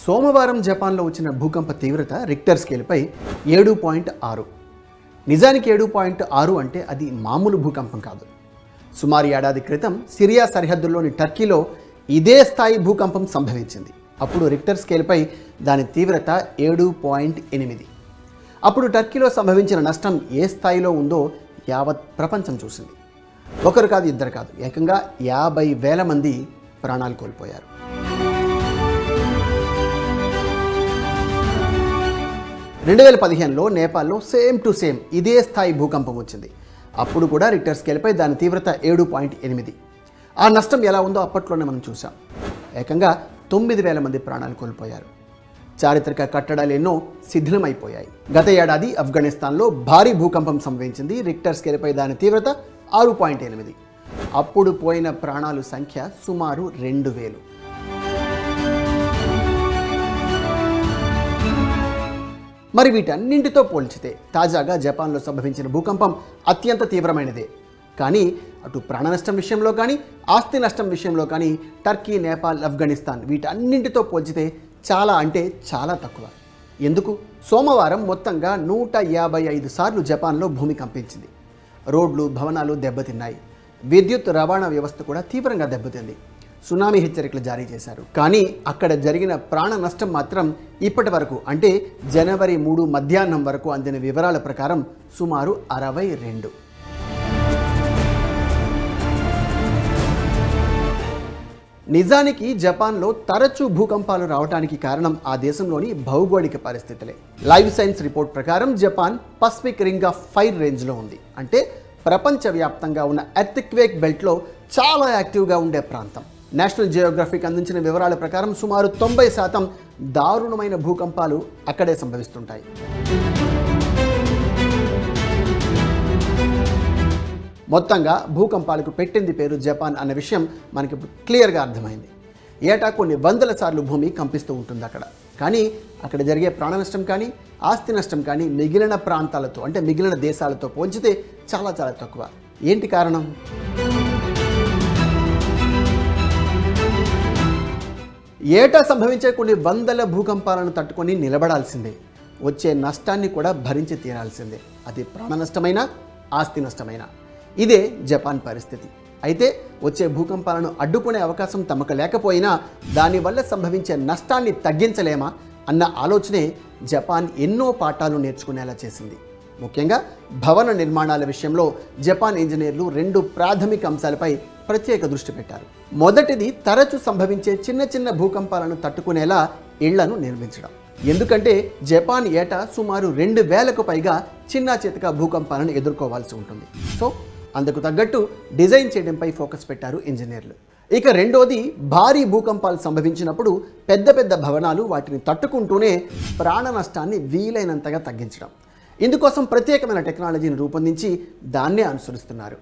సోమవారం జపాన్లో వచ్చిన భూకంప తీవ్రత రిక్టర్ స్కేల్పై ఏడు పాయింట్ ఆరు నిజానికి ఏడు పాయింట్ ఆరు అంటే అది మామూలు భూకంపం కాదు సుమారు ఏడాది క్రితం సిరియా సరిహద్దుల్లోని టర్కీలో ఇదే స్థాయి భూకంపం సంభవించింది అప్పుడు రిక్టర్ స్కేల్పై దాని తీవ్రత ఏడు పాయింట్ ఎనిమిది అప్పుడు టర్కీలో సంభవించిన నష్టం ఏ స్థాయిలో ఉందో యావత్ ప్రపంచం చూసింది ఒకరు కాదు ఇద్దరు కాదు ఏకంగా యాభై వేల మంది ప్రాణాలు కోల్పోయారు రెండు వేల పదిహేనులో నేపాల్లో సేమ్ టు సేమ్ ఇదే స్థాయి భూకంపం వచ్చింది అప్పుడు కూడా రిక్టర్ స్కేల్పై దాని తీవ్రత ఏడు పాయింట్ ఎనిమిది ఆ నష్టం ఎలా ఉందో అప్పట్లోనే మనం చూసాం ఏకంగా తొమ్మిది వేల మంది ప్రాణాలు కోల్పోయారు చారిత్రక కట్టడాలు ఎన్నో శిథిలమైపోయాయి గత ఏడాది ఆఫ్ఘనిస్తాన్లో భారీ భూకంపం సంభవించింది రిక్టర్ స్కేల్పై దాని తీవ్రత ఆరు పాయింట్ ఎనిమిది అప్పుడు పోయిన ప్రాణాలు సంఖ్య సుమారు రెండు వేలు మరి వీటన్నింటితో పోల్చితే తాజాగా జపాన్లో సంభవించిన భూకంపం అత్యంత తీవ్రమైనదే కానీ అటు ప్రాణ నష్టం విషయంలో కానీ ఆస్తి నష్టం విషయంలో కానీ టర్కీ నేపాల్ ఆఫ్ఘనిస్తాన్ వీటన్నింటితో పోల్చితే చాలా అంటే చాలా తక్కువ ఎందుకు సోమవారం మొత్తంగా నూట యాభై ఐదు సార్లు జపాన్లో భూమి కంపించింది రోడ్లు భవనాలు దెబ్బతిన్నాయి విద్యుత్ రవాణా వ్యవస్థ కూడా తీవ్రంగా దెబ్బతింది సునామీ హెచ్చరికలు జారీ చేశారు కానీ అక్కడ జరిగిన ప్రాణ నష్టం మాత్రం ఇప్పటి వరకు అంటే జనవరి మూడు మధ్యాహ్నం వరకు అందిన వివరాల ప్రకారం సుమారు అరవై రెండు నిజానికి జపాన్లో తరచూ భూకంపాలు రావడానికి కారణం ఆ దేశంలోని భౌగోళిక పరిస్థితులే లైవ్ సైన్స్ రిపోర్ట్ ప్రకారం Japan Pacific ring of fire రేంజ్లో ఉంది అంటే ప్రపంచవ్యాప్తంగా ఉన్న ఎర్త్క్వేక్ బెల్ట్లో చాలా యాక్టివ్గా ఉండే ప్రాంతం నేషనల్ జియోగ్రఫిక్ అందించిన వివరాల ప్రకారం సుమారు తొంభై శాతం దారుణమైన భూకంపాలు అక్కడే సంభవిస్తుంటాయి మొత్తంగా భూకంపాలకు పెట్టింది పేరు జపాన్ అన్న విషయం మనకి ఇప్పుడు క్లియర్గా అర్థమైంది ఏటా కొన్ని వందల సార్లు భూమి కంపిస్తూ ఉంటుంది అక్కడ కానీ అక్కడ జరిగే ప్రాణ నష్టం కానీ ఆస్తి నష్టం కానీ మిగిలిన ప్రాంతాలతో అంటే మిగిలిన దేశాలతో పోల్చితే చాలా చాలా తక్కువ ఏంటి కారణం ఏటా సంభవించే కొన్ని వందల భూకంపాలను తట్టుకొని నిలబడాల్సిందే వచ్చే నష్టాన్ని కూడా భరించి తీరాల్సిందే అది ప్రాణ నష్టమైనా ఆస్తి నష్టమైనా ఇదే జపాన్ పరిస్థితి అయితే వచ్చే భూకంపాలను అడ్డుకునే అవకాశం తమకు లేకపోయినా దానివల్ల సంభవించే నష్టాన్ని తగ్గించలేమా అన్న ఆలోచనే జపాన్ ఎన్నో పాఠాలు నేర్చుకునేలా చేసింది ముఖ్యంగా భవన నిర్మాణాల విషయంలో జపాన్ ఇంజనీర్లు రెండు ప్రాథమిక అంశాలపై ప్రత్యేక దృష్టి పెట్టారు మొదటిది తరచు సంభవించే చిన్న చిన్న భూకంపాలను తట్టుకునేలా ఇళ్లను నిర్మించడం ఎందుకంటే జపాన్ ఏటా సుమారు రెండు వేలకు పైగా చిన్న చితక భూకంపాలను ఎదుర్కోవాల్సి ఉంటుంది సో అందుకు తగ్గట్టు డిజైన్ చేయడంపై ఫోకస్ పెట్టారు ఇంజనీర్లు ఇక రెండోది భారీ భూకంపాలు సంభవించినప్పుడు పెద్ద పెద్ద భవనాలు వాటిని తట్టుకుంటూనే ప్రాణ నష్టాన్ని వీలైనంతగా తగ్గించడం ఇందుకోసం ప్రత్యేకమైన టెక్నాలజీని రూపొందించి దాన్నే అనుసరిస్తున్నారు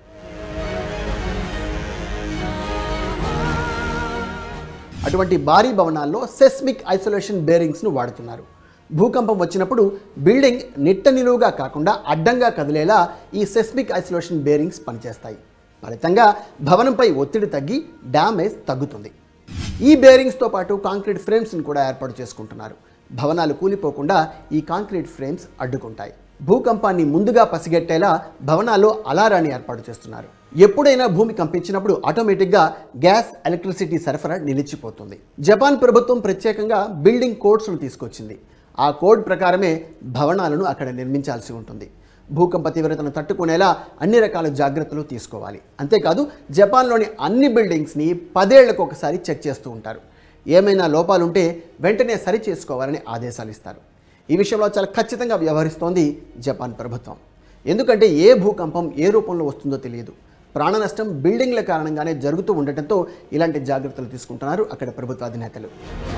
అటువంటి భారీ భవనాల్లో సెస్మిక్ ఐసోలేషన్ బేరింగ్స్ను వాడుతున్నారు భూకంపం వచ్చినప్పుడు బిల్డింగ్ నిట్ట నిలువుగా కాకుండా అడ్డంగా కదిలేలా ఈ సెస్మిక్ ఐసోలేషన్ బేరింగ్స్ పనిచేస్తాయి ఫలితంగా భవనంపై ఒత్తిడి తగ్గి డ్యామేజ్ తగ్గుతుంది ఈ బేరింగ్స్తో పాటు కాంక్రీట్ ఫ్రేమ్స్ని కూడా ఏర్పాటు చేసుకుంటున్నారు భవనాలు కూలిపోకుండా ఈ కాంక్రీట్ ఫ్రేమ్స్ అడ్డుకుంటాయి భూకంపాన్ని ముందుగా పసిగట్టేలా భవనాల్లో అలారాన్ని ఏర్పాటు చేస్తున్నారు ఎప్పుడైనా భూమి కంపించినప్పుడు ఆటోమేటిక్గా గ్యాస్ ఎలక్ట్రిసిటీ సరఫరా నిలిచిపోతుంది జపాన్ ప్రభుత్వం ప్రత్యేకంగా బిల్డింగ్ కోడ్స్ను తీసుకొచ్చింది ఆ కోడ్ ప్రకారమే భవనాలను అక్కడ నిర్మించాల్సి ఉంటుంది భూకంప తీవ్రతను తట్టుకునేలా అన్ని రకాల జాగ్రత్తలు తీసుకోవాలి అంతేకాదు జపాన్లోని అన్ని బిల్డింగ్స్ని పదేళ్లకు ఒకసారి చెక్ చేస్తూ ఉంటారు ఏమైనా లోపాలుంటే వెంటనే సరి చేసుకోవాలని ఆదేశాలు ఇస్తారు ఈ విషయంలో చాలా ఖచ్చితంగా వ్యవహరిస్తోంది జపాన్ ప్రభుత్వం ఎందుకంటే ఏ భూకంపం ఏ రూపంలో వస్తుందో తెలియదు ప్రాణ నష్టం బిల్డింగ్ల కారణంగానే జరుగుతూ ఉండటంతో ఇలాంటి జాగ్రత్తలు తీసుకుంటున్నారు అక్కడ ప్రభుత్వ అధినేతలు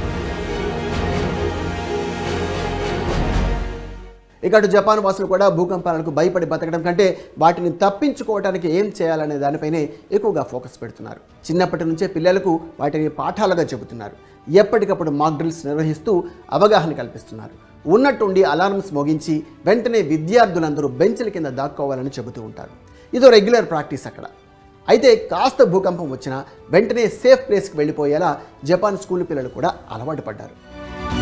ఇక అటు జపాన్ వాసులు కూడా భూకంపాలకు భయపడి బతకడం కంటే వాటిని తప్పించుకోవడానికి ఏం చేయాలనే దానిపైనే ఎక్కువగా ఫోకస్ పెడుతున్నారు చిన్నప్పటి నుంచే పిల్లలకు వాటిని పాఠాలుగా చెబుతున్నారు ఎప్పటికప్పుడు మాక్ డ్రిల్స్ నిర్వహిస్తూ అవగాహన కల్పిస్తున్నారు ఉన్నట్టుండి అలారమ్స్ మోగించి వెంటనే విద్యార్థులందరూ బెంచ్ల కింద దాక్కోవాలని చెబుతూ ఉంటారు ఇదో రెగ్యులర్ ప్రాక్టీస్ అక్కడ అయితే కాస్త భూకంపం వచ్చినా వెంటనే సేఫ్ ప్లేస్కి వెళ్ళిపోయేలా జపాన్ స్కూల్ పిల్లలు కూడా అలవాటు పడ్డారు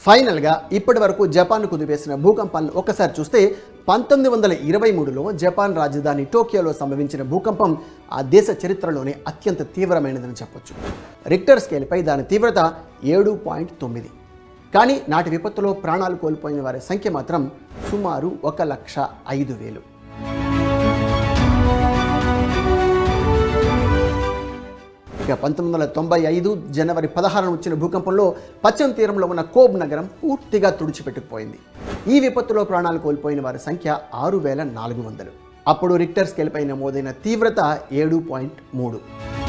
ఫైనల్గా ఇప్పటి వరకు జపాన్ కుదిపేసిన భూకంపాలను ఒక్కసారి చూస్తే పంతొమ్మిది వందల ఇరవై మూడులో జపాన్ రాజధాని టోకియోలో సంభవించిన భూకంపం ఆ దేశ చరిత్రలోనే అత్యంత తీవ్రమైనదని చెప్పొచ్చు రిక్టర్ స్కేల్పై దాని తీవ్రత ఏడు పాయింట్ తొమ్మిది కానీ నాటి విపత్తులో ప్రాణాలు కోల్పోయిన వారి సంఖ్య మాత్రం సుమారు ఒక లక్ష ఐదు వేలు ఇక పంతొమ్మిది వందల తొంభై ఐదు జనవరి పదహారున వచ్చిన భూకంపంలో పశ్చిమ తీరంలో ఉన్న కోబ్ నగరం పూర్తిగా తుడిచిపెట్టుకుపోయింది ఈ విపత్తులో ప్రాణాలు కోల్పోయిన వారి సంఖ్య ఆరు వేల నాలుగు వందలు అప్పుడు రిక్టర్ స్కేల్పై నమోదైన తీవ్రత ఏడు పాయింట్ మూడు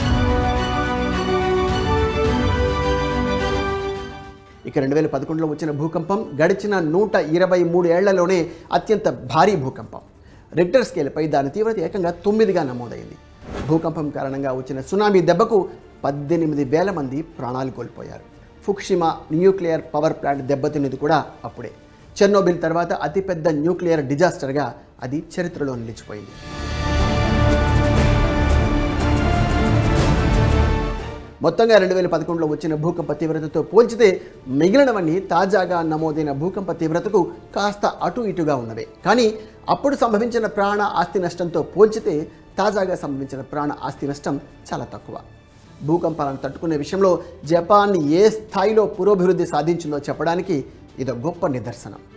ఇక రెండు వేల పదకొండులో వచ్చిన భూకంపం గడిచిన నూట ఇరవై మూడు ఏళ్లలోనే అత్యంత భారీ భూకంపం రిక్టర్ స్కేల్పై దాని తీవ్రత ఏకంగా తొమ్మిదిగా నమోదైంది భూకంపం కారణంగా వచ్చిన సునామీ దెబ్బకు పద్దెనిమిది వేల మంది ప్రాణాలు కోల్పోయారు ఫుక్షిమా న్యూక్లియర్ పవర్ ప్లాంట్ దెబ్బతిన్నది కూడా అప్పుడే చెర్నోబిల్ తర్వాత అతిపెద్ద న్యూక్లియర్ డిజాస్టర్గా అది చరిత్రలో నిలిచిపోయింది మొత్తంగా రెండు వేల పదకొండులో వచ్చిన భూకంప తీవ్రతతో పోల్చితే మిగిలినవన్నీ తాజాగా నమోదైన భూకంప తీవ్రతకు కాస్త అటు ఇటుగా ఉన్నవే కానీ అప్పుడు సంభవించిన ప్రాణ ఆస్తి నష్టంతో పోల్చితే తాజాగా సంభవించిన ప్రాణ ఆస్తి నష్టం చాలా తక్కువ భూకంపాలను తట్టుకునే విషయంలో జపాన్ ఏ స్థాయిలో పురోభివృద్ధి సాధించిందో చెప్పడానికి ఇదో గొప్ప నిదర్శనం